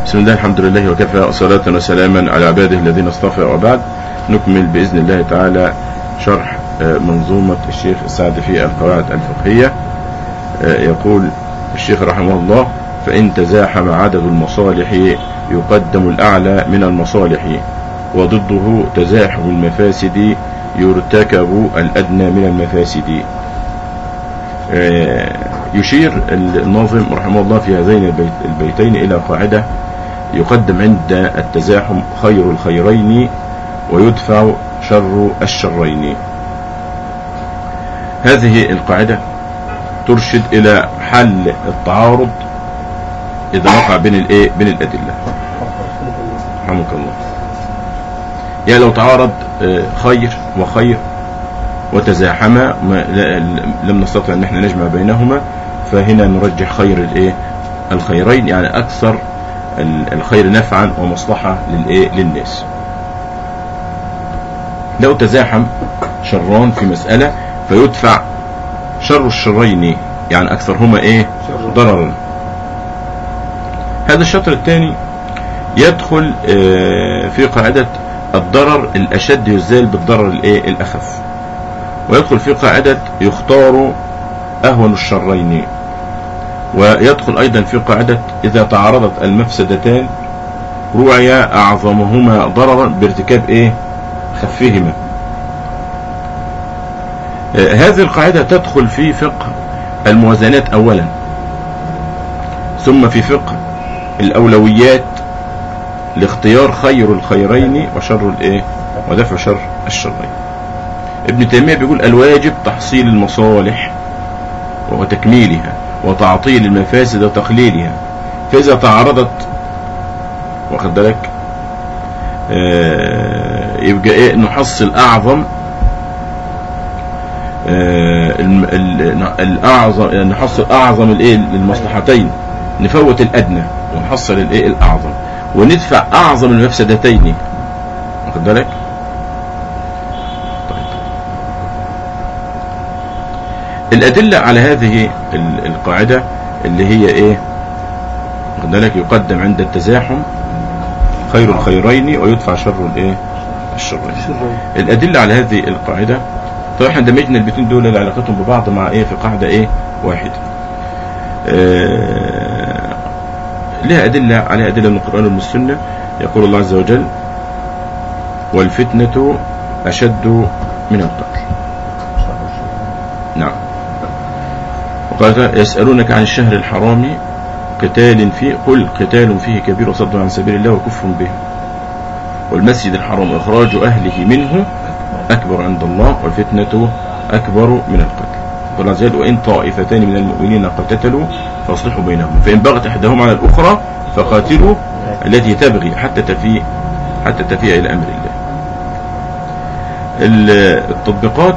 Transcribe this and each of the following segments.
بسم الله الحمد لله وكفى وصلاة وسلاما على عباده الذين اصطفى وبعد نكمل بإذن الله تعالى شرح منظومة الشيخ السعد في القواعد الفقهية يقول الشيخ رحمه الله فإن تزاحم عدد المصالح يقدم الأعلى من المصالح وضده تزاحم المفاسد يرتكب الأدنى من المفاسد يشير الناظم رحمه الله في هذين البيتين إلى قاعدة يقدم عند التزاحم خير الخيرين ويدفع شر الشرين هذه القاعدة ترشد إلى حل التعارض إذا وقع بين الإيه بين الأدلة رحمك الله يعني لو تعارض خير وخير وتزاحما لم نستطع ان احنا نجمع بينهما فهنا نرجح خير الايه الخيرين يعني اكثر الخير نفعا ومصلحة للايه للناس لو تزاحم شران في مسألة فيدفع شر الشرين يعني اكثرهما ايه ضررا هذا الشطر الثاني يدخل في قاعدة الضرر الاشد يزال بالضرر الايه الاخف ويدخل في قاعدة يختار أهون الشرين ويدخل أيضا في قاعدة إذا تعارضت المفسدتان روعي أعظمهما ضررا بارتكاب إيه خفهما آه هذه القاعدة تدخل في فقه الموازنات أولا ثم في فقه الأولويات لاختيار خير الخيرين وشر الإيه ودفع شر الشرين ابن تيمية بيقول الواجب تحصيل المصالح وتكميلها وتعطيل المفاسد وتقليلها فإذا تعارضت واخد بالك آه يبقى ايه نحصل اعظم آه الاعظم نحصل اعظم الايه المصلحتين نفوت الادنى ونحصل الايه الاعظم وندفع اعظم المفسدتين واخد بالك الأدلة على هذه القاعدة اللي هي إيه واخد بالك يقدم عند التزاحم خير الخيرين ويدفع شر الإيه الشرين الأدلة على هذه القاعدة طبعا احنا دمجنا البيتين دول علاقتهم ببعض مع إيه في قاعدة إيه واحدة آه لها أدلة عليها أدلة من القرآن ومن السنة يقول الله عز وجل والفتنة أشد من القتل نعم وقال يسألونك عن الشهر الحرام قتال فيه قل قتال فيه كبير وصد عن سبيل الله وكفر به والمسجد الحرام إخراج أهله منه أكبر عند الله والفتنة أكبر من القتل قال عز وجل وإن طائفتان من المؤمنين اقتتلوا فاصلحوا بينهم فإن بغت إحداهما على الأخرى فقاتلوا التي تبغي حتى تفيء حتى تفيء إلى أمر الله التطبيقات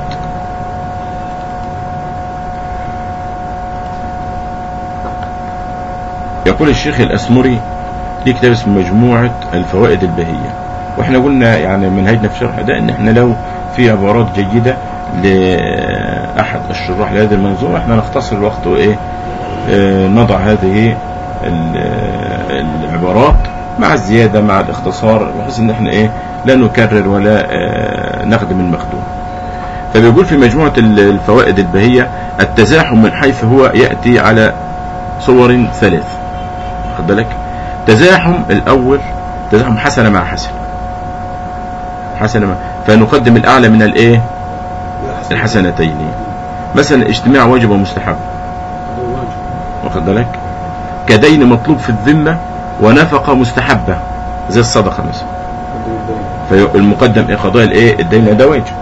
يقول الشيخ الأسمري ليه كتاب اسمه مجموعة الفوائد البهية واحنا قلنا يعني منهجنا في الشرح ده ان احنا لو في عبارات جيدة لأحد الشراح لهذه المنظومة احنا نختصر الوقت وايه اه نضع هذه العبارات مع الزيادة مع الاختصار بحيث ان احنا ايه لا نكرر ولا اه نخدم المخدوم فبيقول في مجموعة الفوائد البهية التزاحم من حيث هو يأتي على صور ثلاث خد بالك تزاحم الأول تزاحم حسنة مع حسنة حسنة مع فنقدم الأعلى من الإيه الحسنتين مثلا اجتماع واجب ومستحب واخد بالك كدين مطلوب في الذمة ونفقة مستحبة زي الصدقة مثلا فالمقدم ايه قضاء الايه الدين ده واجب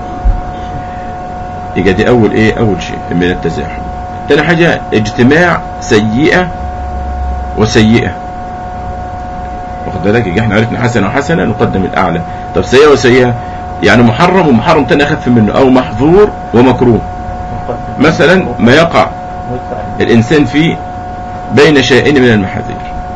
يبقى دي اول ايه اول شيء من التزاحم تاني حاجة اجتماع سيئة وسيئة واخد بالك يبقى احنا عرفنا حسنة وحسنة نقدم الأعلى طب سيئة وسيئة يعني محرم ومحرم تاني أخف منه أو محظور ومكروه مثلا ما يقع الإنسان فيه بين شيئين من المحاذير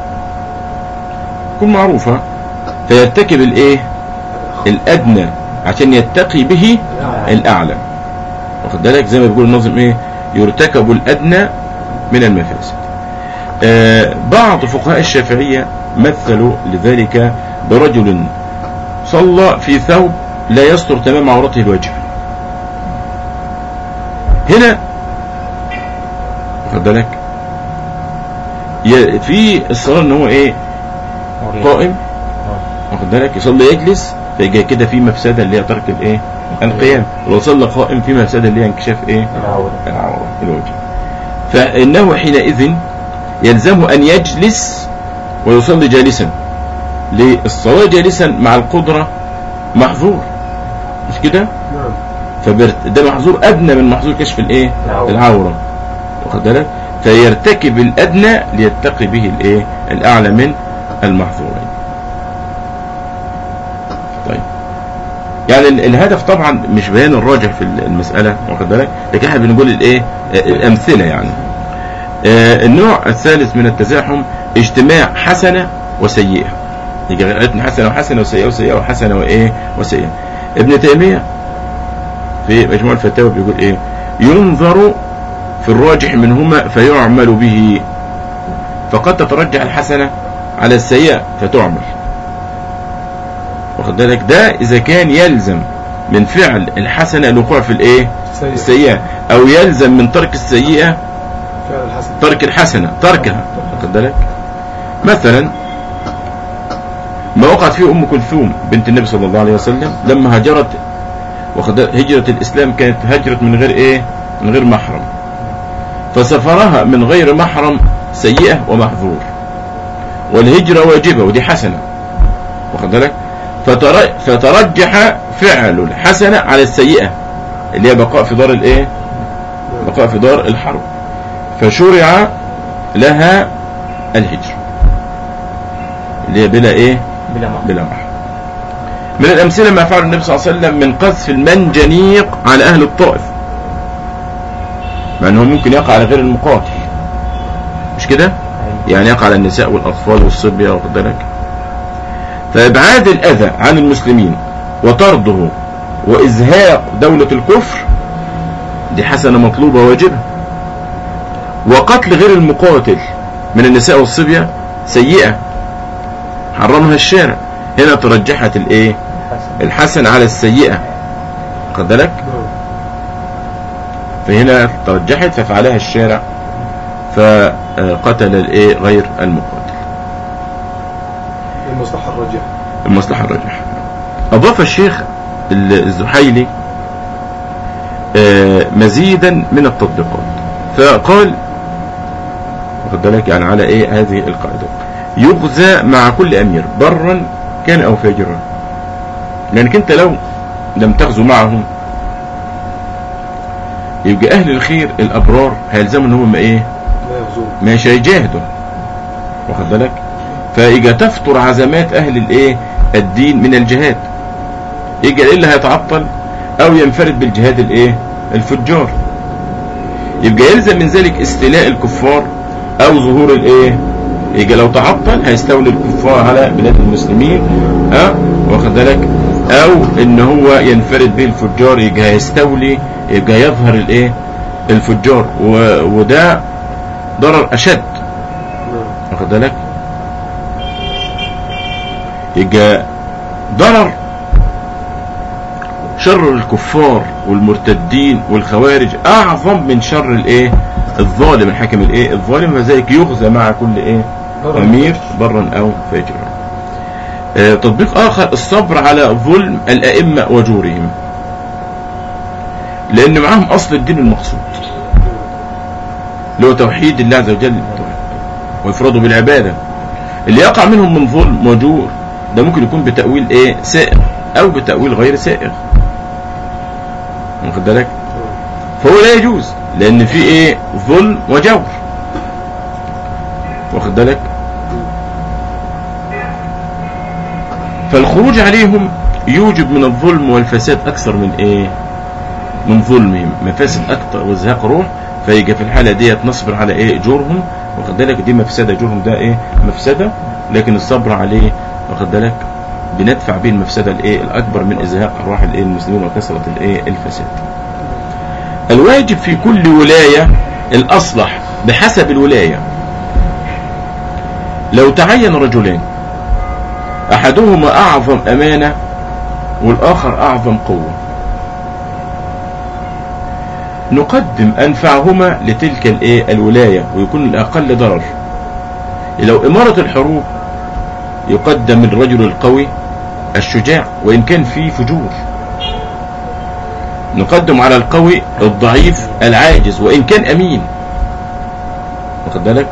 تكون معروفة فيرتكب الإيه الأدنى عشان يتقي به الأعلى واخد بالك زي ما بيقول الناظم إيه يرتكب الأدنى من المفاسد آه، بعض فقهاء الشافعية مثلوا لذلك برجل صلى في ثوب لا يستر تمام عورته الوجه هنا واخد بالك ي- في الصلاة ان هو ايه قائم واخد بالك يصلي يجلس فيجي كده في مفسدة اللي هي ترك الايه القيام ولو صلى قائم في مفسدة اللي هي انكشاف ايه العورة العورة الوجه فإنه حينئذ يلزمه أن يجلس ويصلي جالسا للصلاة جالسا مع القدرة محظور مش كده نعم فبرت ده محظور أدنى من محظور كشف الإيه العورة. العورة واخد بالك فيرتكب الأدنى ليتقي به الإيه الأعلى من المحظورين طيب يعني ال- الهدف طبعا مش بيان الراجح في المسألة واخد بالك لكن احنا بنقول الايه آه، الأمثلة يعني آه، النوع الثالث من التزاحم اجتماع حسنة وسيئة يجي قالت حسنة وحسنة وسيئة وسيئة وحسنة وإيه وسيئة ابن تيمية في مجموع الفتاوى بيقول إيه ينظر في الراجح منهما فيعمل به فقد تترجح الحسنة على السيئة فتعمل واخد بالك ده إذا كان يلزم من فعل الحسنة الوقوع في الإيه سيء السيئة أو يلزم من ترك السيئة فعل الحسن ترك الحسنة تركها واخد بالك مثلا ما وقعت فيه أم كلثوم بنت النبي صلى الله عليه وسلم لما هاجرت واخد بالك؟ هجرة الإسلام كانت هجرت من غير إيه من غير محرم فسفرها من غير محرم سيئة ومحظور والهجرة واجبة ودي حسنة واخد بالك فتر... فترجح فعل الحسنة على السيئة اللي هي بقاء في دار الإيه بقاء في دار الحرب فشرع لها الهجر اللي هي بلا ايه بلا معنى بلا محرم من الامثله ما فعل النبي صلى الله عليه وسلم من قذف المنجنيق على اهل الطائف مع انه ممكن يقع على غير المقاتل مش كده أيوة. يعني يقع على النساء والاطفال والصبيه واخد بالك فابعاد الاذى عن المسلمين وطرده وازهاق دوله الكفر دي حسنه مطلوبه واجبه وقتل غير المقاتل من النساء والصبيه سيئه حرمها الشارع هنا ترجحت الايه حسن الحسن على السيئه خد بالك نعم فهنا ترجحت ففعلها الشارع فقتل الايه غير المقاتل المصلحة الراجحة المصلحة الراجحة أضاف الشيخ الزحيلي آه، مزيدا من التطبيقات فقال واخد بالك يعني على ايه هذه القاعدة يغزى مع كل أمير برا كان أو فاجرا لأنك أنت لو لم تغزو معهم يبقى أهل الخير الأبرار هيلزموا إن هم إيه لا يغزون مش هيجاهدوا واخد بالك فيجي تفطر عزمات اهل الايه الدين من الجهاد يجي ايه اللي هيتعطل او ينفرد بالجهاد الايه الفجار يبقى يلزم من ذلك استيلاء الكفار او ظهور الايه يجي لو تعطل هيستولي الكفار على بلاد المسلمين ها واخد بالك او ان هو ينفرد به الفجار يجي هيستولي يبقى يظهر الايه الفجار و... وده ضرر اشد نعم واخد بالك يبقى ضرر شر الكفار والمرتدين والخوارج اعظم من شر الايه الظالم الحاكم الايه الظالم وذلك يغزى مع كل ايه برا امير برا او فاجرا آه، تطبيق اخر الصبر على ظلم الائمه وجورهم لان معاهم اصل الدين المقصود اللي هو توحيد الله عز وجل وافراده بالعباده اللي يقع منهم من ظلم وجور ده ممكن يكون بتاويل ايه سائغ او بتاويل غير سائغ واخد بالك فهو لا يجوز لان في ايه ظلم وجور واخد بالك فالخروج عليهم يوجب من الظلم والفساد اكثر من ايه من ظلمهم مفاسد اكثر وازهاق روح فيجي في الحاله ديت نصبر على ايه جورهم واخد بالك دي مفسده جورهم ده ايه مفسده لكن الصبر عليه واخد بالك بندفع به المفسده الايه الاكبر من ازهاق ارواح الايه المسلمين وكثره الايه الفساد الواجب في كل ولايه الاصلح بحسب الولايه لو تعين رجلان احدهما اعظم امانة والاخر اعظم قوة نقدم انفعهما لتلك الايه الولاية ويكون الاقل ضرر لو امارة الحروب يقدم الرجل القوي الشجاع وان كان فيه فجور نقدم على القوي الضعيف العاجز وان كان امين واخد بالك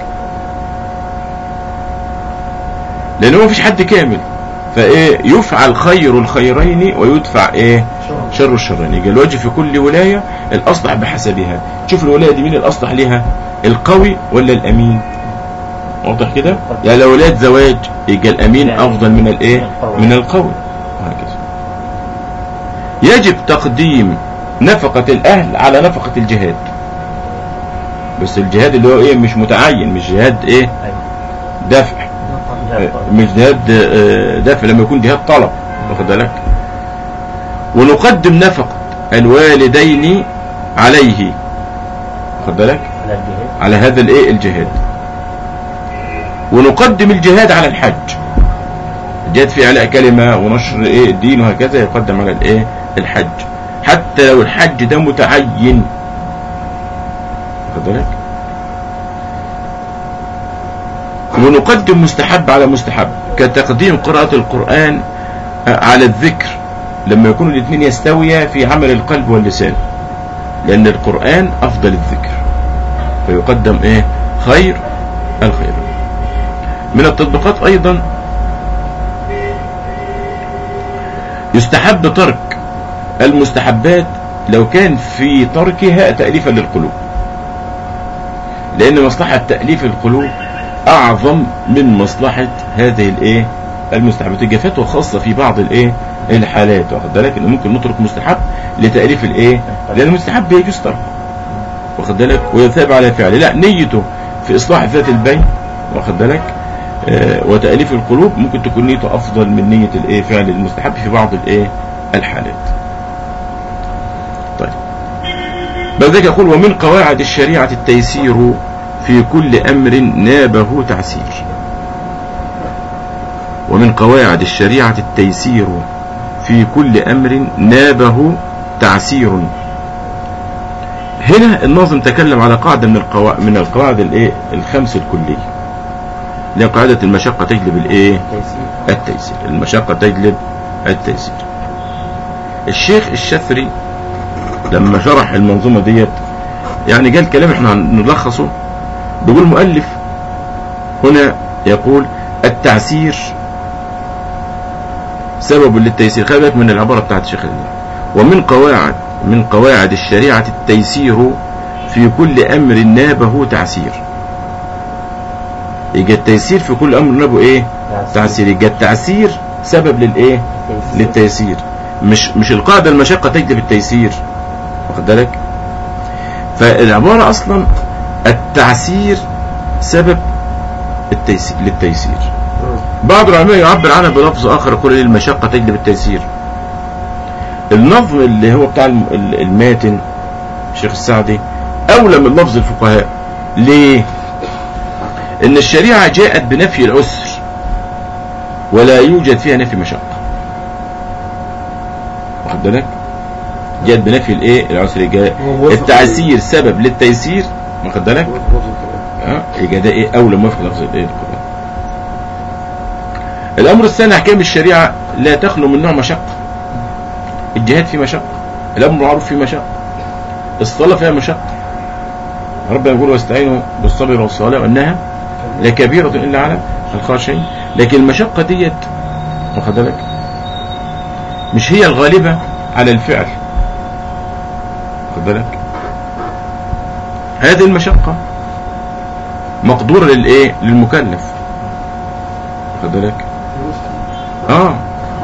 لان هو مفيش حد كامل فايه يفعل خير الخيرين ويدفع ايه شر الشرين يبقى الواجب في كل ولايه الاصلح بحسبها تشوف الولايه دي مين الاصلح ليها القوي ولا الامين واضح كده يعني لو ولايه زواج يبقى الامين افضل من الايه من القوي وهكذا يجب تقديم نفقة الأهل على نفقة الجهاد بس الجهاد اللي هو إيه مش متعين مش جهاد إيه أيوة. دفع مش جهاد آه، دفع لما يكون جهاد طلب واخد بالك ونقدم نفقة الوالدين عليه واخد بالك على الجهاد على هذا الايه الجهاد ونقدم الجهاد على الحج الجهاد في علاء كلمة ونشر ايه الدين وهكذا يقدم على الايه الحج حتى لو الحج ده متعين واخد بالك ونقدم مستحب على مستحب كتقديم قراءة القرآن آه، على الذكر لما يكون الاثنين يستويا في عمل القلب واللسان لأن القرآن أفضل الذكر فيقدم ايه خير الخير من التطبيقات ايضا يستحب ترك المستحبات لو كان في تركها تأليفا للقلوب لان مصلحة تأليف القلوب اعظم من مصلحة هذه الايه المستحبات يبقى فتوى خاصة في بعض الايه الحالات واخد بالك ان ممكن نترك مستحب لتأليف الايه لان المستحب يجوز تركه واخد بالك ويثاب على فعله لا نيته في اصلاح ذات البين واخد بالك آه وتاليف القلوب ممكن تكون نيته افضل من نيه الايه فعل المستحب في بعض الايه الحالات طيب بعد ذلك يقول ومن قواعد الشريعه التيسير في كل امر نابه تعسير ومن قواعد الشريعه التيسير في كل امر نابه تعسير هنا الناظم تكلم على قاعدة من القواعد من القواعد الايه الخمس الكلية اللي هي قاعدة المشقة تجلب الايه تيسير التيسير المشقة تجلب التيسير الشيخ الشثري لما شرح المنظومة ديت يعني قال كلام احنا هنلخصه بيقول مؤلف هنا يقول التعسير سبب للتيسير خلي بالك من العبارة بتاعت الشيخ اللي. ومن قواعد من قواعد الشريعة التيسير في كل أمر نابه تعسير يبقى التيسير في كل أمر نابه إيه تعسير يبقى التعسير سبب للإيه التيسير. للتيسير مش مش القاعدة المشقة تجلب التيسير واخد بالك فالعبارة أصلا التعسير سبب التيسير للتيسير بعض العلماء يعبر عنها بلفظ آخر يقول المشقة تجلب التيسير النظم اللي هو بتاع الم- ال- الماتن الشيخ السعدي أولى من لفظ الفقهاء ليه؟ إن الشريعة جاءت بنفي العسر ولا يوجد فيها نفي مشقة واخد بالك؟ جاءت بنفي الايه العسر جاء هو موافق التعسير سبب للتيسير واخد بالك؟ موافق لفظ الكلام. اه يبقى ده ايه اولى موافق لفظ الايه القران الامر الثاني احكام الشريعه لا تخلو من نوع مشقه الجهاد فيه مشقه الامر بالمعروف فيه مشقه الصلاه فيها مشقه ربنا يقول واستعينوا بالصبر والصلاه وانها لكبيره الا على الخاشعين لكن المشقه ديت واخد بالك مش هي الغالبه على الفعل واخد بالك هذه المشقه مقدورة للايه للمكلف واخد بالك اه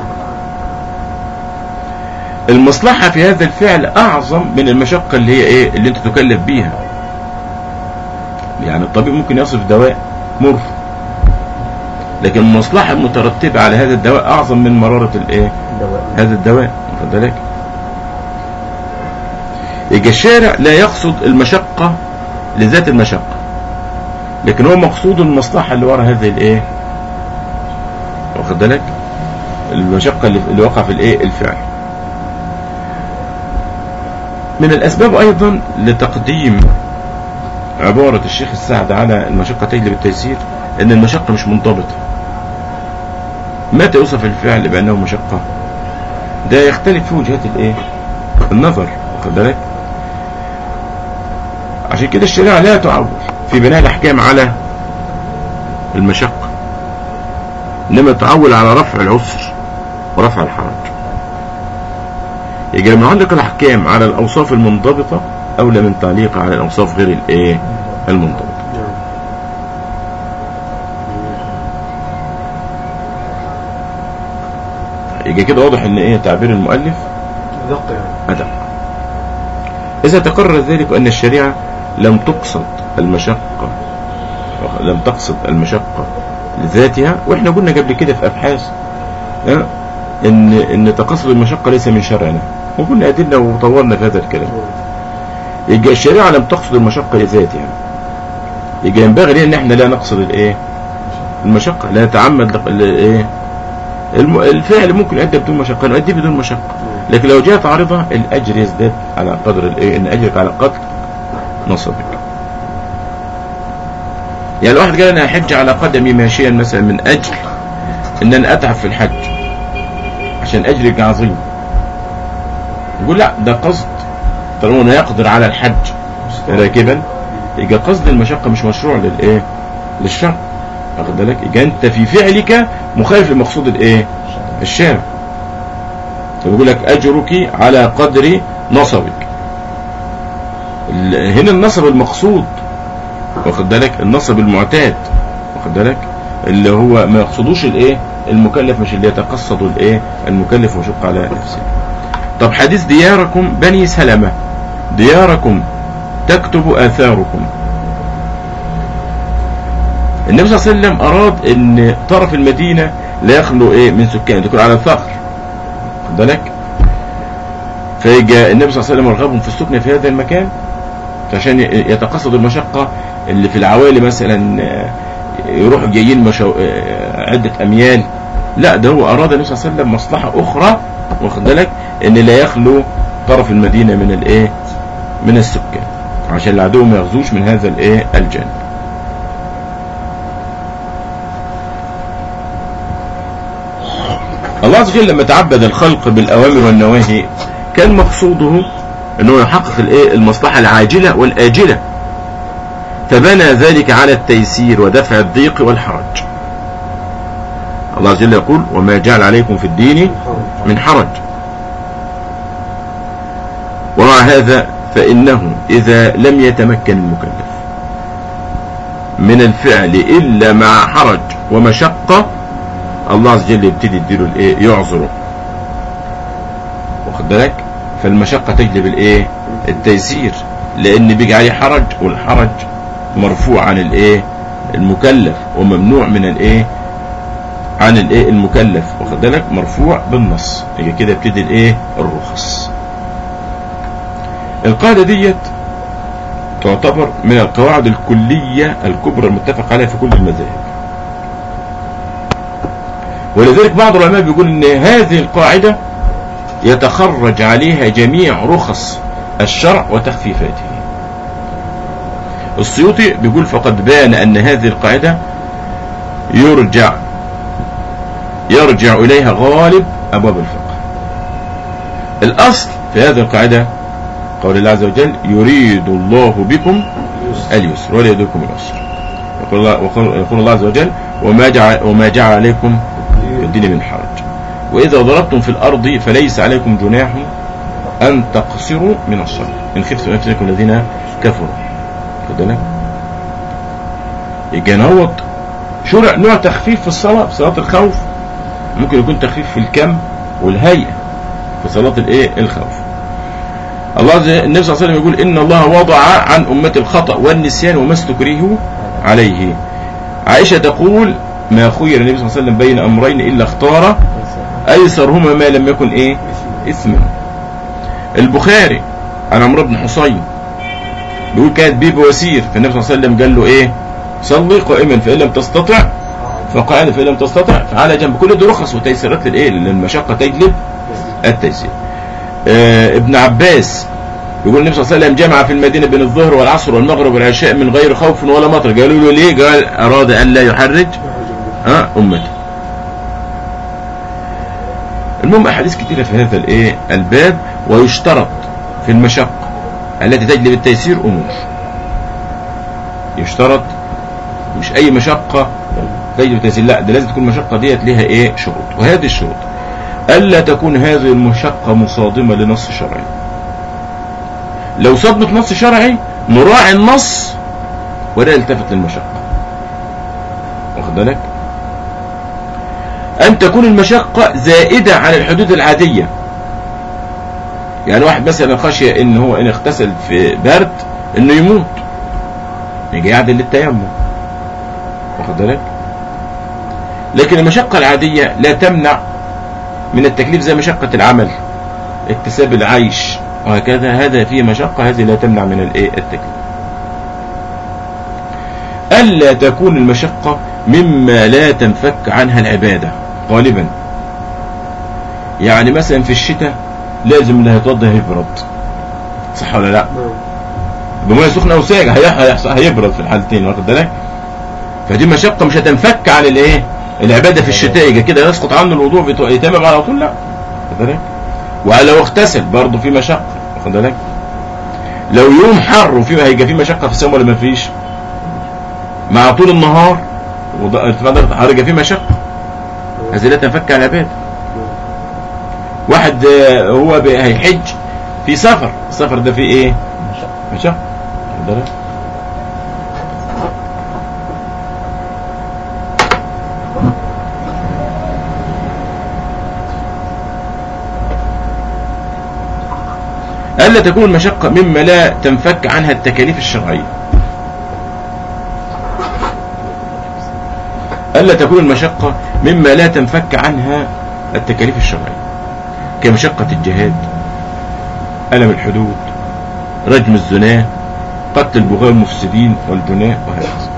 المصلحة في هذا الفعل اعظم من المشقة اللي هي ايه اللي انت تكلف بيها يعني الطبيب ممكن يصف دواء مر لكن المصلحة المترتبة على هذا الدواء اعظم من مرارة الايه الدواء هذا الدواء واخد بالك يبقى الشارع لا يقصد المشقة لذات المشقة لكن هو مقصود المصلحة اللي ورا هذه الايه واخد بالك المشقة اللي اللي وقع في الايه الفعل من الاسباب ايضا لتقديم عبارة الشيخ السعد على المشقة تجلب التيسير ان المشقة مش منضبطة متى يوصف الفعل بانه مشقة ده يختلف في وجهات الايه النظر واخد بالك عشان كده الشريعة لا تعول في بناء الاحكام على المشقة انما تعول على رفع العسر ورفع الحرج يجي لما نعلق الاحكام على الاوصاف المنضبطة اولى من تعليقها على الاوصاف غير الايه المنضبطة نعم يجي كده واضح ان ايه تعبير المؤلف دق يعني أدق إذا تقرر ذلك أن الشريعة لم تقصد المشقة لم تقصد المشقة لذاتها وإحنا قلنا قبل كده في أبحاث ها، إن إن تقصد المشقة ليس من شرعنا وقلنا أدلة وطولنا في هذا الكلام يبقى الشريعة لم تقصد المشقة لذاتها يبقى ينبغي لنا إن إحنا لا نقصد الإيه المشقة لا نتعمد لق- الإيه الم- الفعل ممكن يؤدي بدون مشقة نؤدي بدون مشقة لكن لو جاءت عارضة الأجر يزداد على قدر الإيه إن أجرك على قدر نصبك يعني الواحد قال أنا أحج على قدمي ماشيا مثلا من أجل إن أنا أتعب في الحج عشان أجرك عظيم يقول لا ده قصد طالما أنه يقدر على الحج راكبا يبقى قصد المشقة مش مشروع للإيه للشرع واخد بالك يبقى أنت في فعلك مخالف لمقصود الإيه الشارع فبيقول لك أجرك على قدر نصبك ال- هنا النصب المقصود واخد بالك النصب المعتاد واخد بالك اللي هو ما يقصدوش الايه المكلف مش اللي يتقصد الايه المكلف ويشق على نفسه طب حديث دياركم بني سلمة دياركم تكتب آثاركم النبي صلى الله عليه وسلم أراد أن طرف المدينة لا يخلو إيه من سكان تكون على ثغر خد بالك فيجا النبي صلى الله عليه وسلم ورغبهم في السكن في هذا المكان عشان يتقصد المشقة اللي في العوالي مثلا آه، يروحوا جايين مشو... آه، عدة أميال لا ده هو أراد النبي صلى الله عليه وسلم مصلحة أخرى واخد بالك إن لا يخلو طرف المدينة من الإيه من السكان عشان العدو ما يغزوش من هذا الإيه الجانب الله عز وجل لما تعبد الخلق بالأوامر والنواهي كان مقصوده أنه يحقق الإيه المصلحة العاجلة والآجلة فبنى ذلك على التيسير ودفع الضيق والحرج الله عز وجل يقول وما جعل عليكم في الدين من حرج ومع هذا فإنه إذا لم يتمكن المكلف من الفعل إلا مع حرج ومشقة الله عز وجل يبتدي يديله الايه يعذره واخد بالك فالمشقة تجلب الايه التيسير لان بيجي عليه حرج والحرج مرفوع عن الايه المكلف وممنوع من الايه عن الايه المكلف واخد بالك مرفوع بالنص يجي كده يبتدي الايه الرخص القاعدة ديت تعتبر من القواعد الكلية الكبرى المتفق عليها في كل المذاهب ولذلك بعض العلماء بيقول ان هذه القاعدة يتخرج عليها جميع رخص الشرع وتخفيفاته السيوطي بيقول فقد بان ان هذه القاعدة يرجع يرجع اليها غالب ابواب الفقه الاصل في هذه القاعدة قول الله عز وجل يريد الله بكم اليسر ولا يريدكم العسر يقول الله, يقول الله عز وجل وما جعل, وما جعل عليكم في الدين من حرج وإذا ضربتم في الأرض فليس عليكم جناح أن تقصروا من الصلاة إن خفتم أن تكون الذين كفروا خد بالك يجي نوط شرع نوع تخفيف في الصلاة في صلاة الخوف ممكن يكون تخفيف في الكم والهيئة في صلاة الايه الخوف الله عز النبي صلى الله عليه وسلم يقول إن الله وضع عن أمة الخطأ والنسيان وما استكرهوا عليه عائشة تقول ما خير النبي صلى الله عليه وسلم بين أمرين إلا اختار أيسرهما ما لم يكن إيه إثما البخاري عن عمرو بن حصين بيقول كانت بيه بواسير فالنبي صلى الله عليه وسلم قال له إيه صلي قائما فان لم تستطع فقاعدا فان لم تستطع فعلى جنب كل دي رخص وتيسيرات للايه لان المشقه تجلب التيسير آه ابن عباس يقول النبي صلى الله عليه وسلم جمع في المدينه بين الظهر والعصر والمغرب والعشاء من غير خوف ولا مطر قالوا له ليه قال اراد ان لا يحرج ها امته المهم احاديث كثيره في هذا الايه الباب ويشترط في المشقه التي تجلب التيسير امور يشترط مش اي مشقه تجلب التيسير لا ده لازم تكون المشقه ديت ليها ايه شروط وهذه الشروط الا تكون هذه المشقه مصادمه لنص شرعي لو صدمت نص شرعي نراعي النص ولا يلتفت للمشقه واخد بالك أن تكون المشقة زائدة عن الحدود العادية يعني واحد مثلا خشي ان هو ان اغتسل في برد انه يموت يجي يعدل للتيمم واخد بالك لكن المشقة العادية لا تمنع من التكليف زي مشقة العمل اكتساب العيش وهكذا هذا فيه مشقة هذه لا تمنع من الايه التكليف ألا تكون المشقة مما لا تنفك عنها العبادة غالبا يعني مثلا في الشتاء لازم اللي هيتوضى هيبرد صح ولا لا نعم بميه سخنه او ساقعه هي- هيحصل هيبرد في الحالتين واخد بالك فدي مشقه مش هتنفك عن الايه العباده في الشتاء يجي كده يسقط عنه الوضوء بيت- يتمم على طول لا واخد بالك ولو اغتسل برضه في مشقه واخد بالك لو يوم حر وفي هيبقى في مشقه في الصيام ولا ما فيش مع طول النهار وده- ارتفاع درجه الحراره يبقى في مشقه هذه لا تنفك عن العباده واحد آه، هو بي- هيحج في سفر السفر ده فيه ايه مشقه واخد بالك ألا تكون المشقة مما لا تنفك عنها التكاليف الشرعية ألا تكون المشقة مما لا تنفك عنها التكاليف الشرعية كمشقة الجهاد ألم الحدود رجم الزناة قتل البغاة المفسدين والجناة وهكذا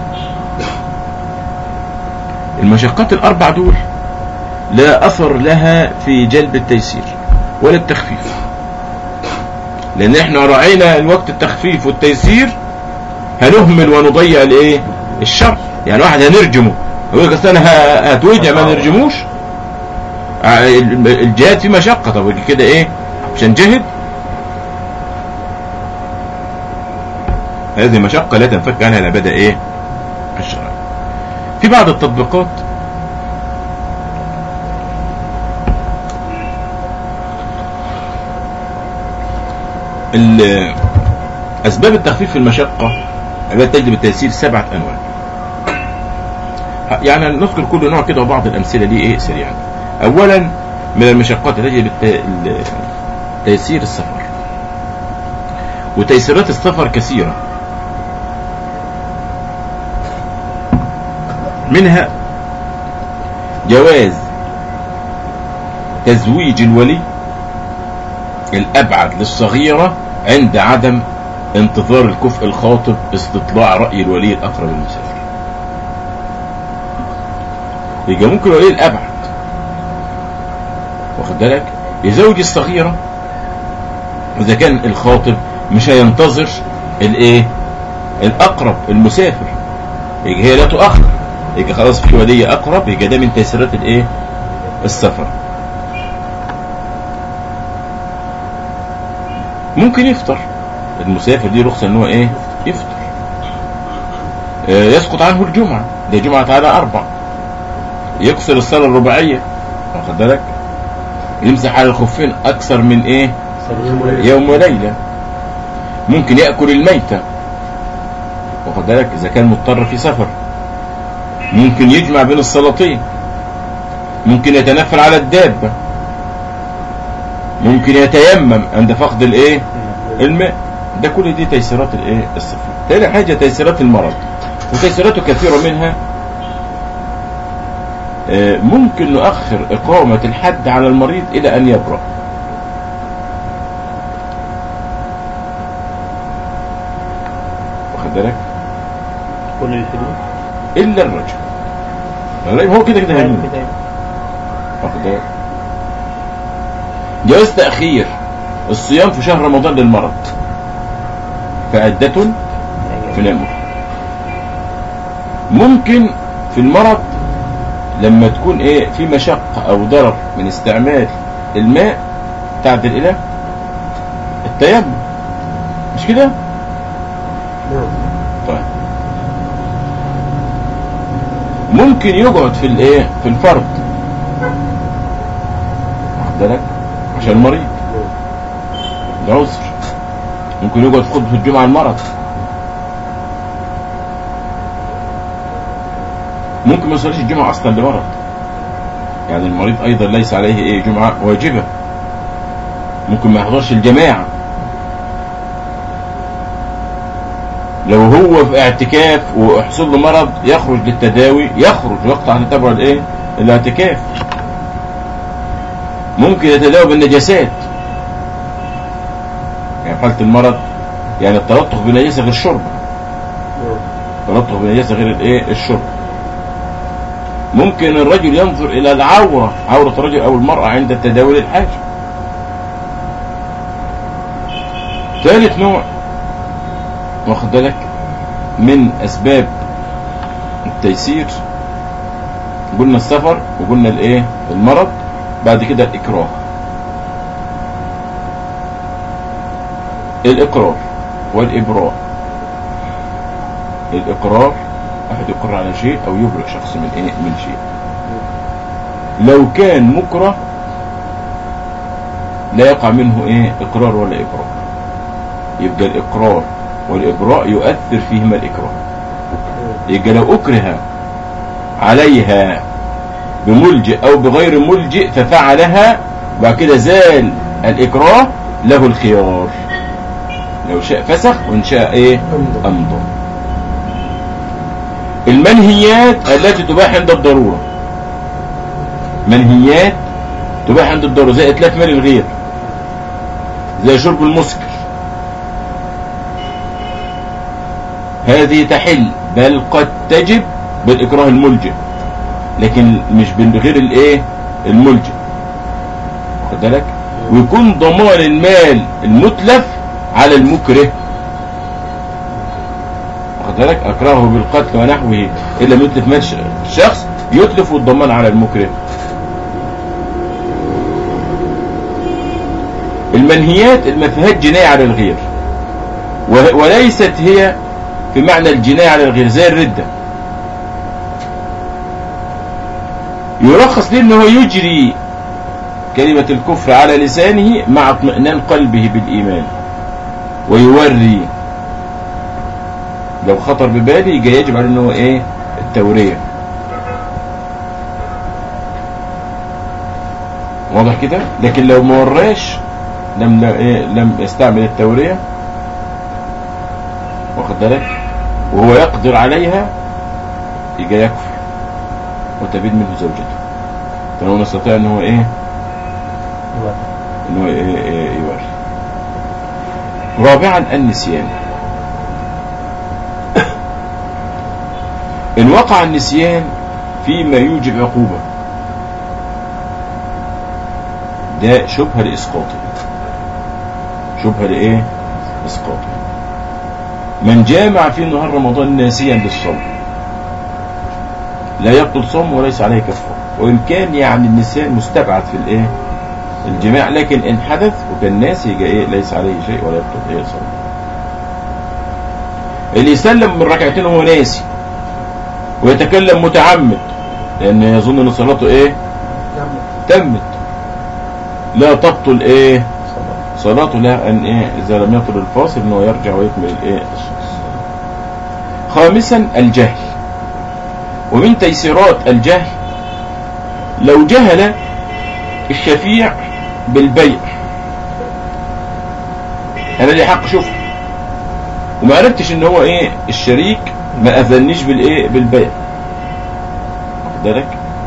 المشقات الأربع دول لا أثر لها في جلب التيسير ولا التخفيف لأن احنا راعينا الوقت التخفيف والتيسير هنهمل ونضيع الايه الشر يعني واحد هنرجمه يقول لك أصل انا ه- هتوجع ما نرجموش ع- الجهاد فيه مشقة طب كده ايه مش هنجهد هذه مشقة لا تنفك عنها العبادة ايه الشرعية في بعض التطبيقات ال- أسباب التخفيف في المشقة التي تجلب التيسير سبعة أنواع يعني نذكر كل نوع كده وبعض الأمثلة دي إيه سريعا أولا من المشقات التي تجلب الت- ال- تيسير السفر وتيسيرات السفر كثيرة منها جواز تزويج الولي الأبعد للصغيرة عند عدم انتظار الكفء الخاطب استطلاع رأي الولي الأقرب للمسافر يبقى ممكن الولي الأبعد واخد بالك يزوج الصغيرة إذا كان الخاطب مش هينتظر الإيه الأقرب المسافر يبقى هي لا تؤخر يبقى خلاص في ولي أقرب يبقى ده من تيسيرات الإيه السفر ممكن يفطر المسافر دي رخصة ان هو ايه يفطر آه، يسقط عنه الجمعة ده جمعة على أربع يقصر الصلاة الرباعية واخد بالك يمسح على الخفين أكثر من إيه يوم وليلة ممكن يأكل الميتة واخد بالك إذا كان مضطر في سفر ممكن يجمع بين الصلاتين ممكن يتنفل على الدابة ممكن يتيمم عند فقد الايه الماء ده كل دي تيسيرات الايه السفر تاني حاجة تيسيرات المرض وتيسيراته كثيرة منها آه، ممكن نؤخر إقامة الحد على المريض إلى أن يبرأ واخد بالك كل الحدود الا الرجل لا، هو كده كده هيموت كده واخد بالك جواز تأخير الصيام في شهر رمضان للمرض فعدة في الأمر ممكن في المرض لما تكون ايه في مشقة او ضرر من استعمال الماء تعدل الى التيمم مش كده نعم طيب ممكن يقعد في الايه في الفرض واخد بالك عشان مريض نعم ده عذر ممكن يقعد في خطبة الجمعة المرض ممكن ما يصليش الجمعة أصلا لمرض يعني المريض أيضا ليس عليه إيه جمعة واجبة ممكن ما يحضرش الجماعة لو هو في اعتكاف وحصل له مرض يخرج للتداوي يخرج ويقطع عن تبع الايه الاعتكاف ممكن يتداوى بالنجاسات يعني في حالة المرض يعني التلطخ بنجاسة غير الشرب نعم تلطخ بنجاسة غير الايه الشرب ممكن الرجل ينظر الى العورة عورة الرجل او المرأة عند التداول الحاجة ثالث نوع واخد بالك من اسباب التيسير قلنا السفر وقلنا الايه المرض بعد كده الاكراه الاقرار والابراء الاقرار واحد يقر على شيء او يبرئ شخص من ايه من شيء لو كان مكره لا يقع منه ايه اقرار ولا ابراء يبقى الاقرار والابراء يؤثر فيهما الاكراه يبقى لو اكره عليها بملجئ او بغير ملجئ ففعلها وبعد كده زال الاكراه له الخيار لو شاء فسخ وان شاء ايه أمضى. امضى المنهيات التي تباح عند الضرورة منهيات تباح عند الضرورة زي اتلاف مال الغير زي شرب المسكر هذه تحل بل قد تجب بالإكراه الملجئ لكن مش بالغير الايه الملجئ واخد بالك ويكون ضمان المال المتلف على المكره واخد بالك اكرهه بالقتل ونحوه الا لم يتلف مال ش- الشخص يتلف الضمان على المكره المنهيات ما فيهاش جناية على الغير و- وليست هي في معنى الجناية على الغير زي الردة يرخص ليه ان هو يجري كلمة الكفر على لسانه مع اطمئنان قلبه بالإيمان ويوري لو خطر ببالي يجي يجب عليه ان هو ايه التورية واضح كده لكن لو ما وراش لم إيه لم يستعمل التورية واخد بالك وهو يقدر عليها يجي يكفر وتبيد منه زوجته فهو نستطيع ان هو ايه ان هو إيه إيه يوري رابعا النسيان ان وقع النسيان فيما يوجب عقوبة ده شبهة لإسقاطه شبهة لإيه إسقاطه من جامع في نهار رمضان ناسيا للصوم لا يبطل صوم وليس عليه كفارة وإن كان يعني النسيان مستبعد في الإيه الجماع لكن إن حدث وكان ناسي يبقى إيه ليس عليه شيء ولا يبطل إيه صوم اللي يسلم من ركعتين وهو ناسي ويتكلم متعمد لأن يظن أن صلاته إيه تمت لا تبطل إيه صلاته لها أن إيه إذا لم يطل الفاصل أنه يرجع ويكمل الإيه الصلاة خامسا الجهل ومن تيسيرات الجهل لو جهل الشفيع بالبيع انا لي حق شوف وما عرفتش ان هو ايه الشريك ما اذنيش بالايه بالبيع واخد بالك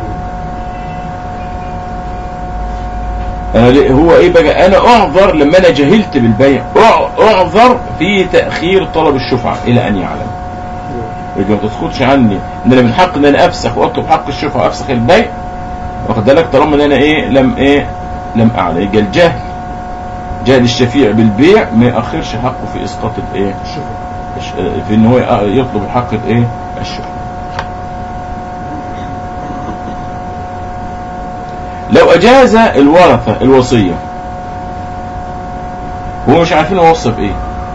انا ليه هو ايه بقى انا اعذر لما انا جهلت بالبيع أع- اعذر في تاخير طلب الشفعه الى ان يعلم يبقى ما تسقطش عني ان انا من حق ان انا افسخ واطلب حق الشفعه وافسخ البيع واخد بالك طالما ان انا ايه لم ايه لم اعلم يبقى الجهل جهل الشفيع بالبيع ما ياخرش حقه في اسقاط الايه الشفعة الش- في ان هو يطلب الحق الايه الشفعه لو اجاز الورثه الوصيه هو مش عارفين يوصى بايه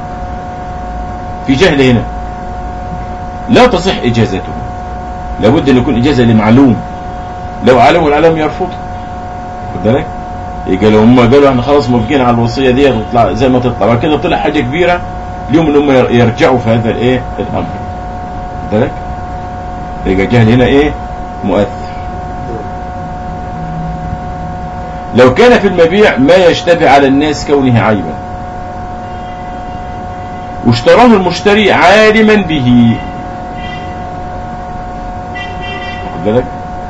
في جهل هنا لا تصح اجازته لابد ان يكون اجازه لمعلوم لو علم والعلم يرفض خد بالك يبقى لو هم قالوا احنا خلاص موافقين على الوصيه دي تطلع زي ما تطلع بعد كده طلع حاجه كبيره اليوم ان هم ير- يرجعوا في هذا الايه الامر خد بالك يبقى الجهل هنا ايه مؤثر لو كان في المبيع ما يشتبه على الناس كونه عيبا واشتراه المشتري عالما به واخد بالك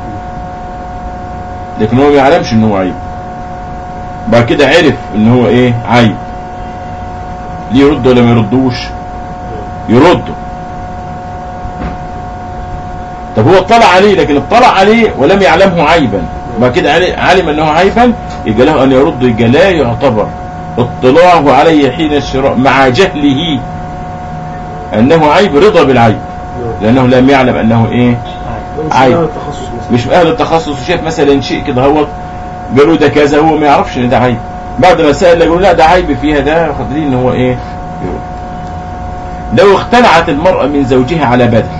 لكن هو ما يعلمش ان هو عيب بعد كده عرف ان هو ايه عيب ليه يرد ولا ما يردوش يرده طب هو اطلع عليه لكن اطلع عليه ولم يعلمه عيبا بعد كده عل- علم انه عيبا يبقى له ان يرد يبقى لا يعتبر اطلاعه عليه حين الشراء مع جهله انه عيب رضا بالعيب لانه لم يعلم انه ايه عيب. عيب التخصص مثلا مش من اهل التخصص وشاف مثلا شيء كده هو قالوا ده كذا هو ما يعرفش ان ده عيب بعد ما سال يقول لا ده عيب فيها ده ياخد لي ان هو ايه يقول. لو اختلعت المرأة من زوجها على بدل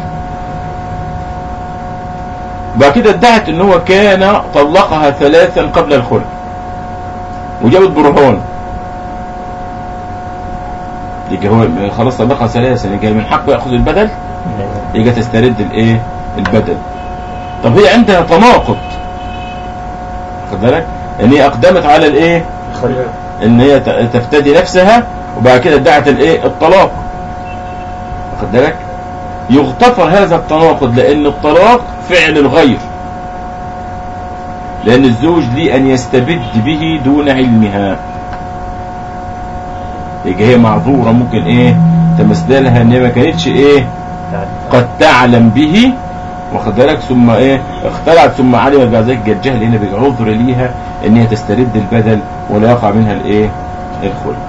بعد كده ادعت ان هو كان طلقها ثلاثا قبل الخلع وجابت برهان يبقى هو خلاص طلقها ثلاثا يبقى من حقه ياخذ البدل يبقى تسترد الايه البدل طب هي عندها تناقض خد بالك ان هي اقدمت على الايه خلاف ان هي ت- تفتدي نفسها وبعد كده ادعت الايه الطلاق واخد بالك يغتفر هذا التناقض لان الطلاق فعل الغير لان الزوج ليه ان يستبد به دون علمها يبقى هي معذوره ممكن ايه تمثلها ان هي ما كانتش ايه قد تعلم به واخد بالك ثم ايه اختلعت ثم علمت بعد ذلك الجهل هنا بيبقى عذر ليها ان هي تسترد البدل ولا يقع منها الايه الخلع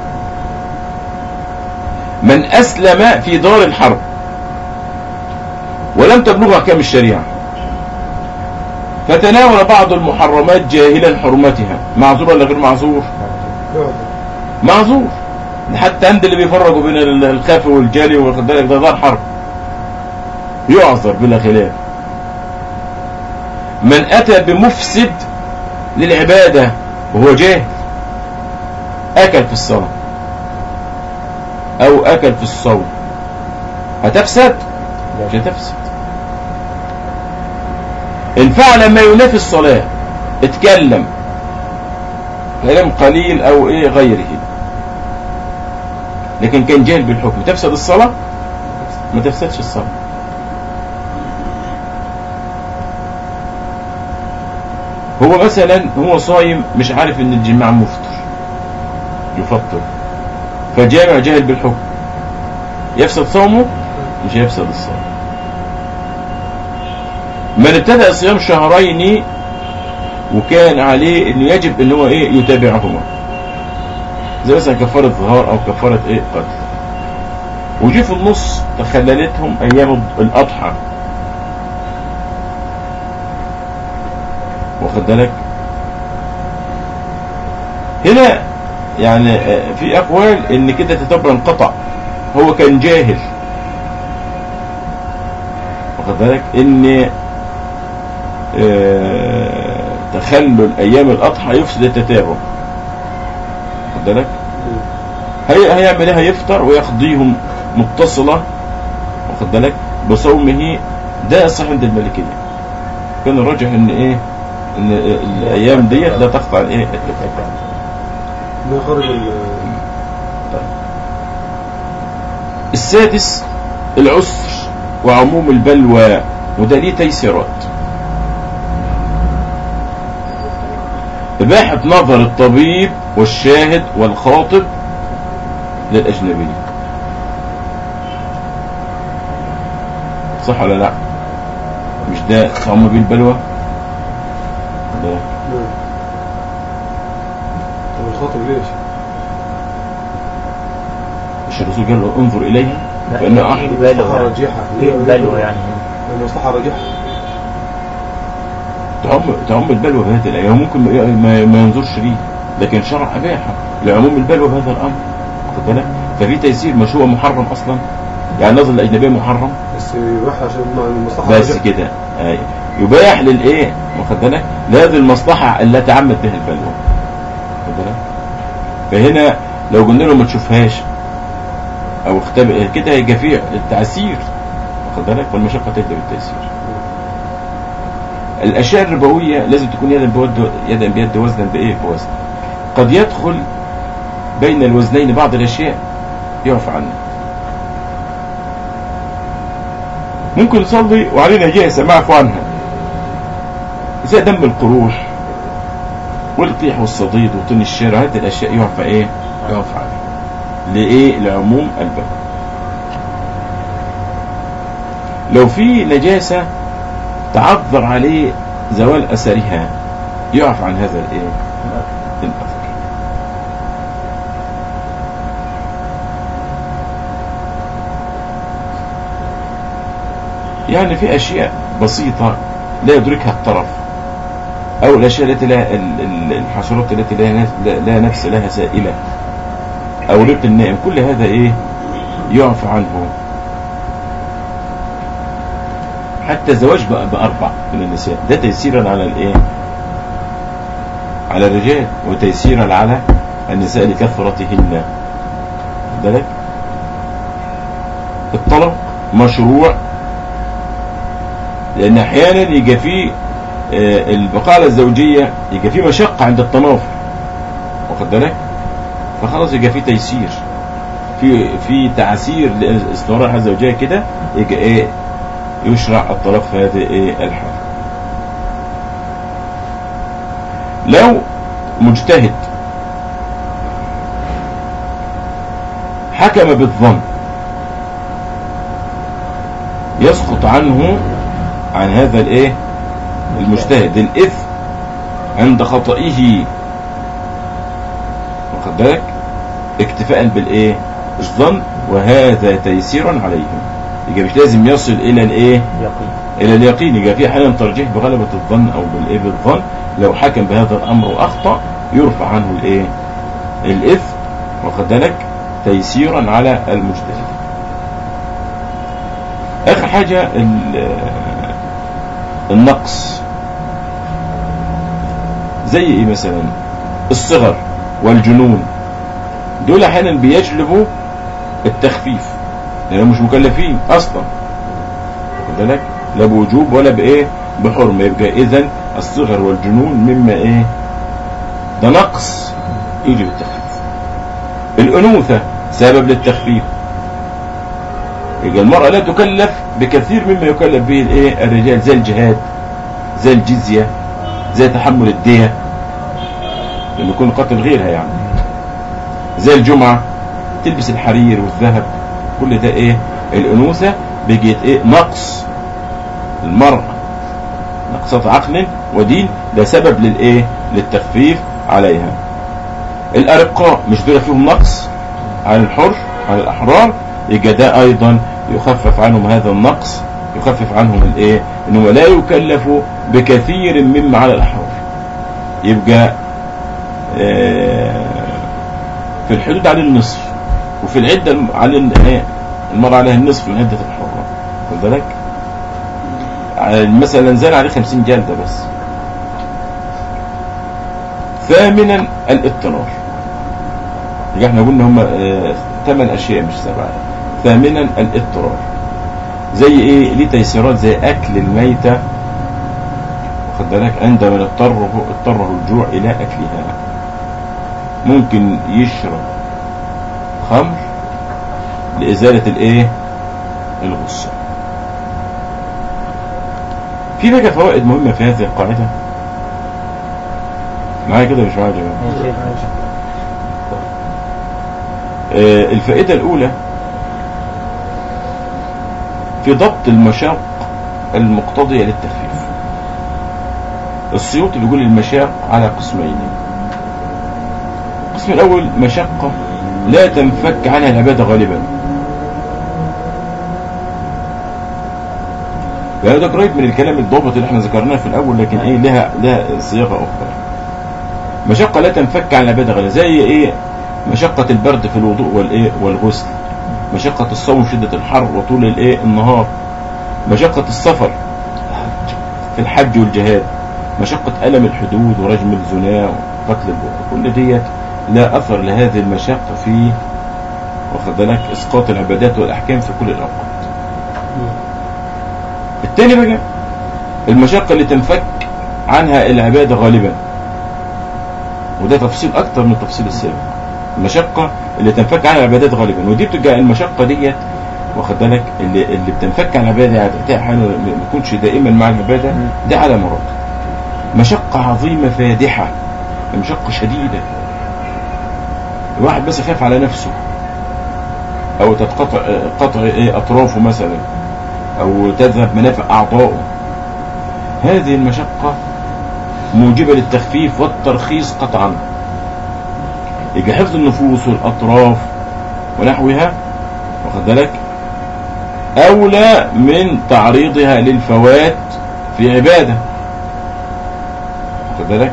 من اسلم في دار الحرب ولم تبلغ احكام الشريعه فتناول بعض المحرمات جاهلا حرمتها معذور ولا غير معذور يعذر معذور حتى عند اللي بيفرقوا بين ال- الخافي والجالي واخد بالك ده دار حرب يعذر بلا خلاف من اتى بمفسد للعباده وهو جاهل اكل في الصلاه او اكل في الصوم هتفسد مش هتفسد ان فعل ما ينافي الصلاه اتكلم كلام قليل او ايه غيره لكن كان جاهل بالحكم تفسد الصلاة ما تفسدش الصلاة هو مثلا هو صايم مش عارف ان الجماع مفطر يفطر فجامع جاهل بالحكم يفسد صومه مش هيفسد الصلاة من ابتدأ صيام شهرين وكان عليه انه يجب ان هو ايه يتابعهما زي مثلا كفارة ظهار او كفارة ايه قتل وجي في النص تخللتهم ايام الاضحى واخد بالك هنا يعني آه، في اقوال ان كده تتبع انقطع هو كان جاهل واخد بالك ان آه، تخلل ايام الاضحى يفسد التتابع واخد بالك هي هيعمل ايه هيفطر ويقضيهم متصلة واخد بالك بصومه ده الصح عند المالكية كان الراجح ان ايه ان الايام ديت لا تقطع الايه التتابع ما خرج ال- السادس العسر وعموم البلوى وده ليه تيسيرات إباحة نظر الطبيب والشاهد والخاطب للأجنبي صح ولا لا مش ده طعم بيه البلوى ده نعم طب الخاطب ليش؟ مش الرسول قال له انظر اليها لا، فانه في احد بلوى مصلحة يعني. راجحة في بلوى يعني المصلحة راجحة تعم تعم البلوى في هذه الايام ممكن ما- ما, ما ينظرش ليه لكن شرع اباحه لعموم البلوى في هذا الامر واخد بالك ففي تيسير مش هو محرم اصلا يعني النظر الاجنبيه محرم بس يروح عشان مع المصلحة بس راجحة. كده آه. يباح للايه واخد بالك لهذه المصلحه التي عمت بها البلوى واخد بالك فهنا لو قلنا له ما تشوفهاش او اختبئ كده هيبقى فيه التعسير واخد بالك والمشقه تبدا بالتيسير الاشياء الربويه لازم تكون يدا بود يدا بيد وزنا بايه بوزن قد يدخل بين الوزنين بعض الاشياء يعفى عنها ممكن نصلي وعلينا جائزة معفو عنها زي دم القروح والقيح والصديد وطين الشارع هذه الأشياء يعفى إيه؟ يعفى عنها لإيه؟ لعموم الباب لو في نجاسة تعذر عليه زوال أثرها يعفى عن هذا الإيه؟ الأثر يعني في أشياء بسيطة لا يدركها الطرف أو الأشياء التي لا ال- ال- الحشرات التي لا نفس, لا نفس لها سائلة أو ريق النائم كل هذا إيه يعفى عنه حتى الزواج بقى بأربع من النساء ده تيسيرا على الإيه على الرجال وتيسيرا على النساء لكثرتهن بالك الطلب مشروع لان احيانا يجي فيه آه، البقالة الزوجية يجي فيه مشقة عند التنافر واخد بالك فخلاص يجي فيه تيسير في في تعسير لاستمرار الحياة الزوجية كده يجي ايه يشرع الطلاق في هذه ايه الحالة لو مجتهد حكم بالظن يسقط عنه عن هذا الايه المجتهد الاثم عند خطئه واخد بالك اكتفاء بالايه الظن وهذا تيسير عليهم يبقى مش لازم يصل الى الايه يقين الى اليقين يبقى في احيانا ترجيح بغلبة الظن او بالايه بالظن لو حكم بهذا الامر واخطا يرفع عنه الايه الاثم واخد بالك تيسيرا على المجتهد اخر حاجة ال- النقص زي ايه مثلا الصغر والجنون دول احيانا بيجلبوا التخفيف لانهم مش مكلفين اصلا واخد بالك لا بوجوب ولا بايه بحرمه يبقى اذا الصغر والجنون مما ايه ده نقص يجب التخفيف الانوثه سبب للتخفيف يبقى المرأة لا تكلف بكثير مما يكلف به الايه الرجال زي الجهاد زي الجزية زي تحمل الدية لما يكون قتل غيرها يعني زي الجمعة تلبس الحرير والذهب كل ده ايه الانوثة بيجي ايه نقص المرأة نقصات عقل ودين ده سبب للايه للتخفيف عليها الارقاء مش دول فيهم نقص على الحر على الاحرار يبقى ده ايضا يخفف عنهم هذا النقص يخفف عنهم الايه انهم لا يكلفوا بكثير مما على الاحرار يبقى آه، في الحدود على النصف وفي العدة على ال- إيه؟ المرأة عليها النصف من عدة الحرة خد بالك على- مثلا زال عليه 50 جلدة بس ثامنا الاضطرار يبقى احنا قلنا هم ثمان اشياء مش سبعه ثامنا الاضطرار زي ايه ليه تيسيرات زي اكل الميتة واخد بالك عندما اضطره اضطره الجوع الى اكلها ممكن يشرب خمر لازالة الايه الغصة في بقى فوائد مهمة في هذه القاعدة معايا كده مش معايا يا جماعة ماشي ماشي آه، الفائدة الأولى في ضبط المشاق المقتضية للتخفيف السيوطي بيقول المشاق على قسمين القسم الأول مشقة لا تنفك عنها العبادة غالبا يعني ده قريب من الكلام الضابط اللي احنا ذكرناه في الأول لكن ايه لها لها صياغة أخرى مشقة لا تنفك عن العبادة غالبا زي ايه مشقة البرد في الوضوء والايه والغسل مشقة الصوم في شدة الحر وطول الايه النهار مشقة السفر في الحج والجهاد مشقة ألم الحدود ورجم الزنا وقتل البؤر كل ديت لا أثر لهذه المشقة في واخد بالك إسقاط العبادات والأحكام في كل الأوقات التاني بقى المشقة اللي تنفك عنها العبادة غالبا وده تفصيل أكتر من التفصيل السابق المشقة اللي تنفك عنها العبادات غالبا ودي بتبقى المشقة ديت واخد بالك اللي اللي بتنفك عن العبادة يعني تأتيها أحيانا ما تكونش دائما مع العبادة ده على مراد مشقة عظيمة فادحة مشقة شديدة الواحد بس خاف على نفسه او تتقطع قطع ايه اطرافه مثلا او تذهب منافع اعضائه هذه المشقة موجبة للتخفيف والترخيص قطعا يجي حفظ النفوس والاطراف ونحوها واخد بالك اولى من تعريضها للفوات في عباده واخد بالك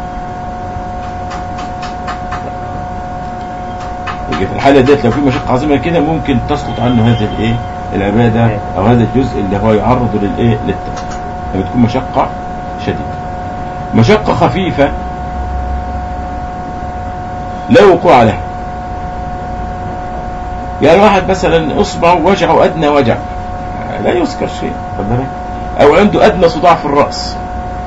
يجي في الحالة ديت لو في مشقة عظيمة كده ممكن تسقط عنه هذه الايه العبادة او هذا الجزء اللي هو يعرض للايه للتوبة لما تكون مشقة شديدة مشقة خفيفة لا وقوع لها يعني واحد مثلا اصبعه وجعه ادنى وجع لا يذكر شيء خد بالك او عنده ادنى صداع في الراس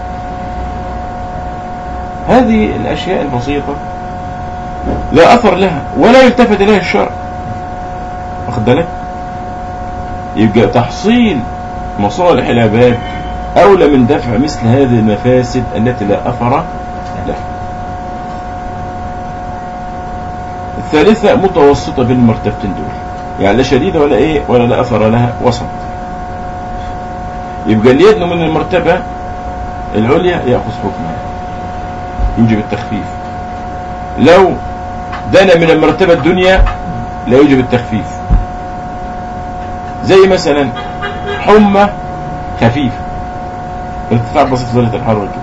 هذه الاشياء البسيطه لا اثر لها ولا يلتفت اليها الشرع واخد بالك يبقى تحصيل مصالح العباد اولى من دفع مثل هذه المفاسد التي لا اثر لها الثالثة متوسطة بين المرتبتين دول يعني لا شديدة ولا ايه ولا لا اثر لها وسط يبقى اللي يدنو من المرتبة العليا يأخذ حكمها يوجب التخفيف لو دنا من المرتبة الدنيا لا يوجب التخفيف زي مثلا حمى خفيفة ارتفاع بسيط درجة الحرارة كده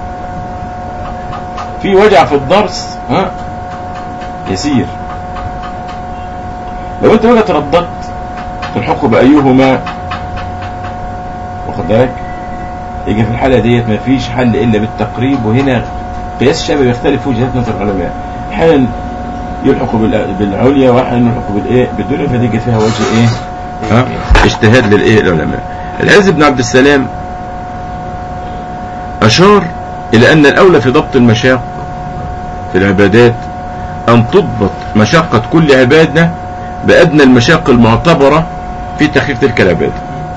في وجع في الضرس ها يسير لو انت بقى ترددت تلحقه بأيهما واخد بالك يجي في الحالة ديت ما فيش حل إلا بالتقريب وهنا قياس الشباب يختلف في وجهات نظر العلماء احيانا يلحق بال- بالعليا واحيانا يلحق بالايه بالدنيا فتيجي فيها وجه ايه ها اجتهاد للايه العلماء العز بن عبد السلام اشار الى ان الاولى في ضبط المشاق في العبادات ان تضبط مشقة كل عبادة بادنى المشاق المعتبرة في تخفيف تلك العبادة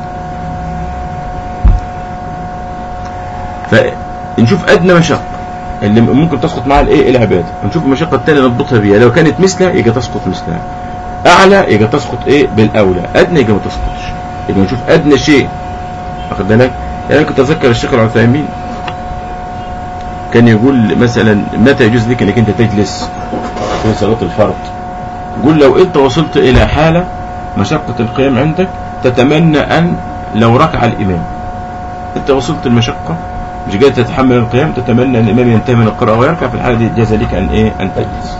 فنشوف ادنى مشقة اللي ممكن تسقط معها الايه العباده نشوف المشقه الثانيه نضبطها بيها لو كانت مثلها يبقى تسقط مثلها اعلى يبقى تسقط ايه بالاولى ادنى يبقى ما تسقطش يبقى نشوف ادنى شيء واخد بالك يعني أنا كنت اتذكر الشيخ العثيمين كان يقول مثلا متى يجوز لك انك انت تجلس في صلاه الفرض يقول لو انت وصلت الى حاله مشقه القيام عندك تتمنى ان لو ركع الامام انت وصلت المشقه مش قادر تتحمل القيام تتمنى ان الامام ينتهي من القراءه ويركع في الحاله دي جاز لك ان ايه ان تجلس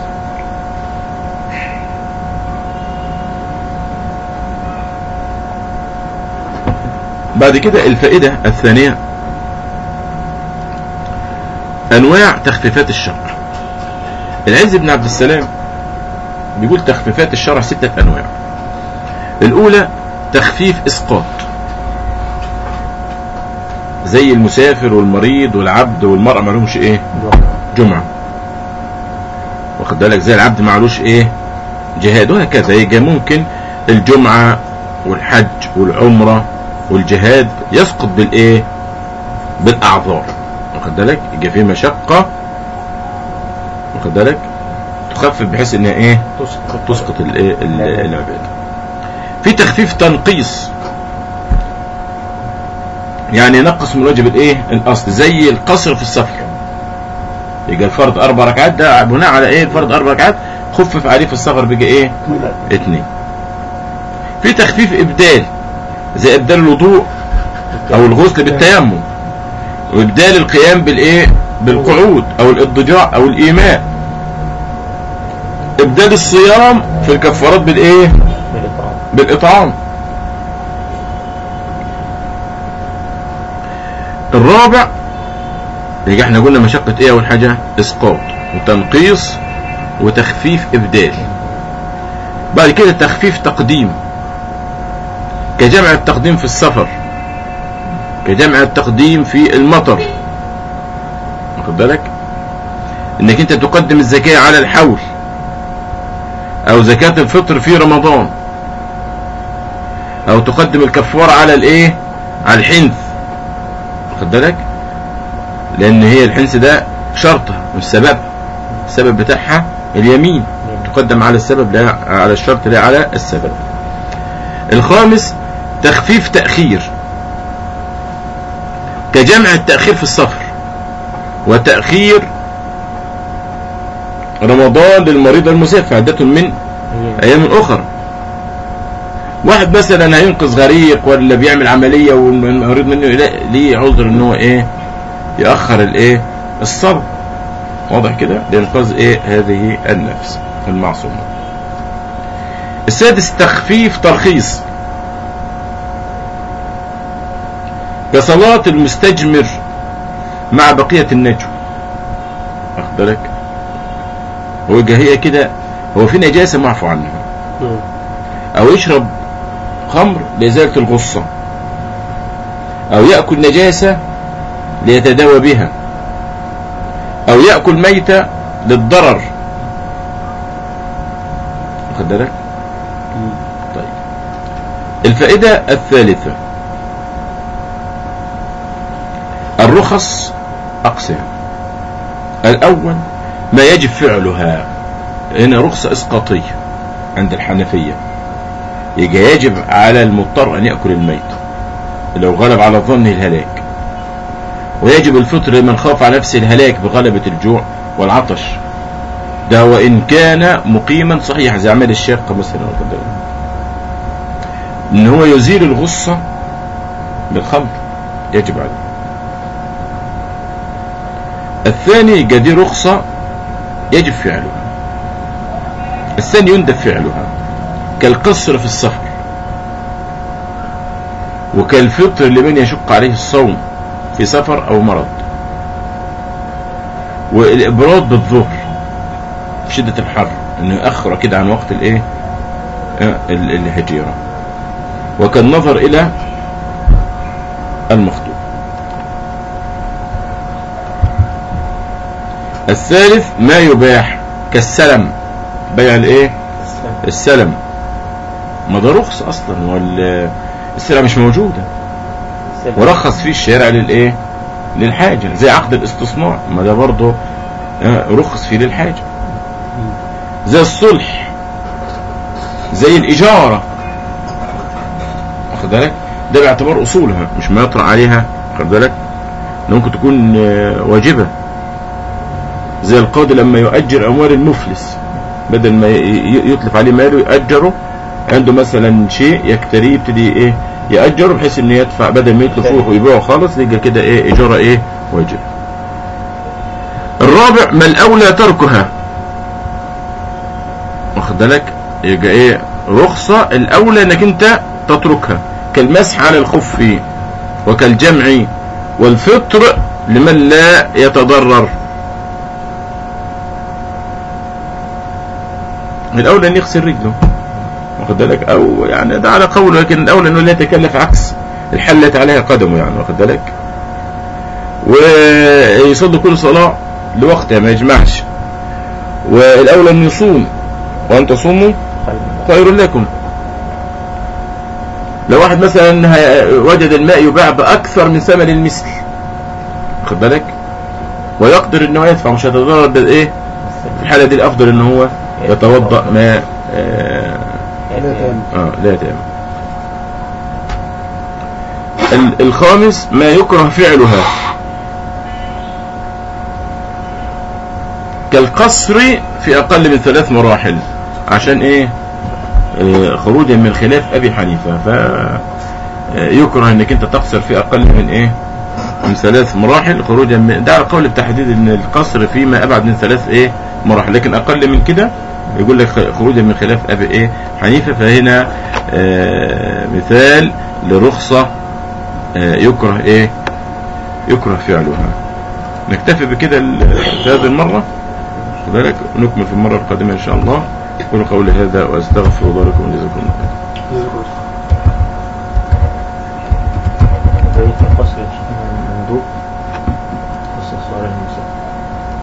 بعد كده الفائده الثانيه انواع تخفيفات الشرع العز بن عبد السلام بيقول تخفيفات الشرع ستة انواع الاولى تخفيف اسقاط زي المسافر والمريض والعبد والمرأة معلومش ايه جمعة واخد بالك زي العبد معلوش ايه جهاد وهكذا يجي ممكن الجمعة والحج والعمرة والجهاد يسقط بالايه بالاعذار واخد بالك يجي فيه مشقة واخد بالك تخفف بحيث انها ايه تسقط تسقط الايه ال- العبادة في تخفيف تنقيص يعني ينقص من واجب الايه الاصل زي القصر في السفر يبقى الفرض اربع ركعات ده بناء على ايه الفرض اربع ركعات خفف عليه في السفر بقى ايه اتنين في تخفيف ابدال زي ابدال الوضوء او الغسل بالتيمم وابدال القيام بالايه بالقعود او الاضطجاع او الايماء ابدال الصيام في الكفارات بالايه بالإطعام بالاطعام الرابع يبقى احنا قلنا مشقة ايه اول حاجة اسقاط وتنقيص وتخفيف ابدال بعد كده تخفيف تقديم كجمع التقديم في السفر كجمع التقديم في المطر واخد بالك انك انت تقدم الزكاة على الحول او زكاة الفطر في رمضان او تقدم الكفارة على الايه على الحنث واخد بالك لان هي الحنث ده شرطها مش سبب السبب بتاعها اليمين تقدم على السبب لا على الشرط لا على السبب الخامس تخفيف تأخير كجمع التأخير في السفر وتأخير رمضان للمريض المسافر عدة من هي أيام أخرى واحد مثلا هينقذ غريق ولا بيعمل عملية والمريض منه لا ليه عذر ان هو ايه يأخر الايه الصبر واضح كده لإنقاذ ايه هذه النفس المعصومة السادس تخفيف ترخيص كصلاة المستجمر مع بقية النجم واخد بالك هو يبقى هي كده هو في نجاسة معفو عنها مم. او يشرب خمر لإزالة الغصة او يأكل نجاسة ليتداوى بها او يأكل ميتة للضرر واخد بالك طيب الفائدة الثالثة الرخص أقسام الأول ما يجب فعلها هنا رخصة إسقاطية عند الحنفية يجي يجب على المضطر أن يأكل الميت لو غلب على ظنه الهلاك ويجب الفطر لمن خاف على نفسه الهلاك بغلبة الجوع والعطش ده وإن كان مقيما صحيح زي عمل الشاقة مثلا واخد بالك؟ إن هو يزيل الغصة بالخمر يجب عليه الثاني دي رخصة يجب فعلها الثاني يندب فعلها كالقصر في السفر وكالفطر لمن يشق عليه الصوم في سفر أو مرض والإبراد بالظهر في شدة الحر إنه يأخر كده عن وقت الإيه آه، ال- الهجيرة وكالنظر إلى المخطوب الثالث ما يباح كالسلم بيع الايه السلم ما ده رخص اصلا والسلعه مش موجوده السلام. ورخص فيه الشارع للايه للحاجه زي عقد الاستصناع ما ده برضه آه، رخص فيه للحاجه زي الصلح زي الاجاره واخد بالك ده باعتبار اصولها مش ما يطرأ عليها واخد بالك إن ممكن تكون آه، واجبه زي القاضي لما يؤجر اموال المفلس بدل ما ي- ي- يطلق عليه ماله يأجره عنده مثلا شيء يكتريه يبتدي ايه يأجره بحيث انه يدفع بدل ما يطلقوه ويبيعه خالص يبقى كده ايه اجارة ايه واجب الرابع ما الاولى تركها واخد بالك يبقى ايه رخصة الاولى انك انت تتركها كالمسح على الخف وكالجمع والفطر لمن لا يتضرر الاولى ان يغسل رجله واخد بالك او يعني ده على قول لكن الاولى انه لا يتكلف عكس الحلت عليها قدمه يعني واخد بالك ويصلي كل صلاه لوقتها ما يجمعش والاولى ان يصوم وان تصوموا خير لكم لو واحد مثلا هي- وجد الماء يباع باكثر من ثمن المثل واخد بالك ويقدر ان هو يدفع مش هيتضرر بالايه في الحاله دي الافضل ان هو يتوضا ما آه يعني لا تاني. اه لا تمام ال- الخامس ما يكره فعلها كالقصر في أقل من ثلاث مراحل عشان إيه آه، خروجا من خلاف أبي حنيفة ف آه، يكره انك انت تقصر في اقل من ايه من ثلاث مراحل خروجا من ده قول بتحديد ان القصر فيما ابعد من ثلاث ايه مراحل لكن اقل من كده يقول لك خروجا من خلاف ابي ايه حنيفه فهنا آه مثال لرخصه آه يكره ايه يكره فعلها نكتفي بكده ال- في هذه المره خد بالك ونكمل في المره القادمه ان شاء الله قولوا قولي هذا واستغفر الله لكم وجزاكم الله خيرا